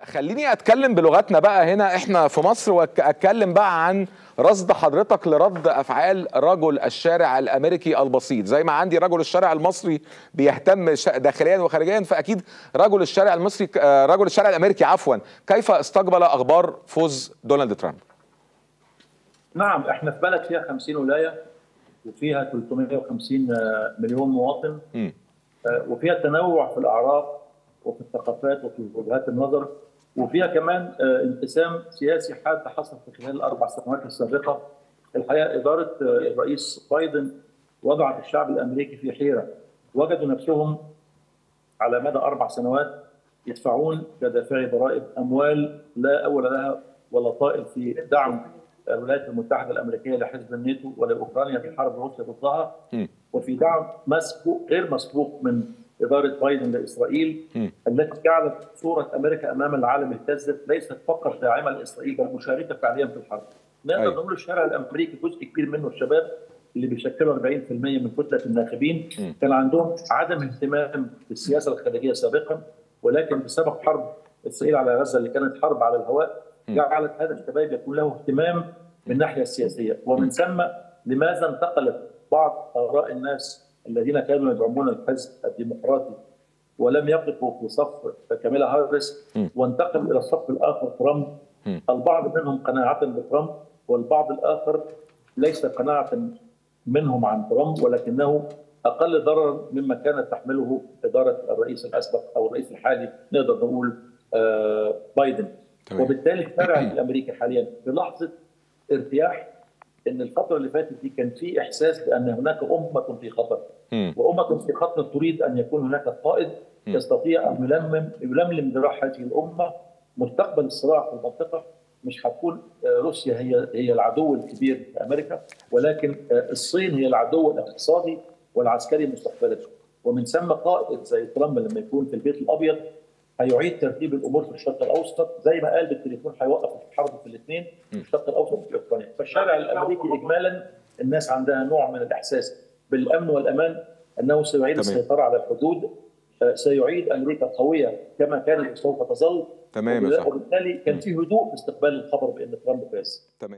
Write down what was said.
خليني اتكلم بلغتنا بقى هنا احنا في مصر واتكلم بقى عن رصد حضرتك لرد افعال رجل الشارع الامريكي البسيط زي ما عندي رجل الشارع المصري بيهتم داخليا وخارجيا فاكيد رجل الشارع المصري رجل الشارع الامريكي عفوا كيف استقبل اخبار فوز دونالد ترامب نعم احنا في بلد فيها 50 ولايه وفيها 350 مليون مواطن م. وفيها تنوع في الاعراف وفي الثقافات وفي وجهات النظر وفيها كمان انقسام سياسي حاد حصل في خلال الاربع سنوات السابقه الحقيقه اداره الرئيس بايدن وضعت الشعب الامريكي في حيره وجدوا نفسهم على مدى اربع سنوات يدفعون كدافعي ضرائب اموال لا اول لها ولا طائل في دعم الولايات المتحده الامريكيه لحزب الناتو ولاوكرانيا في حرب روسيا ضدها وفي دعم مسبوق غير مسبوق من اداره بايدن لاسرائيل م. التي جعلت صوره امريكا امام العالم الكذب ليست فقط داعمه لاسرائيل بل مشاركه فعليا في الحرب. نقدر نقول الشارع الامريكي جزء كبير منه الشباب اللي بيشكلوا 40% من كتله الناخبين م. كان عندهم عدم اهتمام بالسياسه الخارجيه سابقا ولكن بسبب حرب اسرائيل على غزه اللي كانت حرب على الهواء جعلت هذا الشباب يكون له اهتمام من الناحيه السياسيه ومن ثم لماذا انتقلت بعض اراء الناس الذين كانوا يدعمون الحزب الديمقراطي ولم يقفوا في صف كاميلا هاريس وانتقل الى الصف الاخر ترامب البعض منهم قناعه بترامب والبعض الاخر ليس قناعه منهم عن ترامب ولكنه اقل ضررا مما كانت تحمله اداره الرئيس الاسبق او الرئيس الحالي نقدر نقول بايدن طبعا. وبالتالي الشارع الامريكي حاليا في لحظه ارتياح ان الفتره اللي فاتت دي كان في احساس بان هناك امه في خطر م. وامه في خطر تريد ان يكون هناك قائد م. يستطيع ان يلمم يلملم ذراع هذه الامه مستقبل الصراع في المنطقه مش هتكون روسيا هي هي العدو الكبير لامريكا ولكن الصين هي العدو الاقتصادي والعسكري مستقبلا ومن ثم قائد زي ترامب لما يكون في البيت الابيض هيعيد ترتيب الامور في الشرق الاوسط زي ما قال بالتليفون هيوقف الحرب في الاثنين في الشرق الاوسط وفي اوكرانيا فالشارع الامريكي اجمالا الناس عندها نوع من الاحساس بالامن والامان انه سيعيد السيطره على الحدود سيعيد امريكا قويه كما كانت سوف تظل تمام وبالتالي كان في هدوء في استقبال الخبر بان ترامب فاز تمام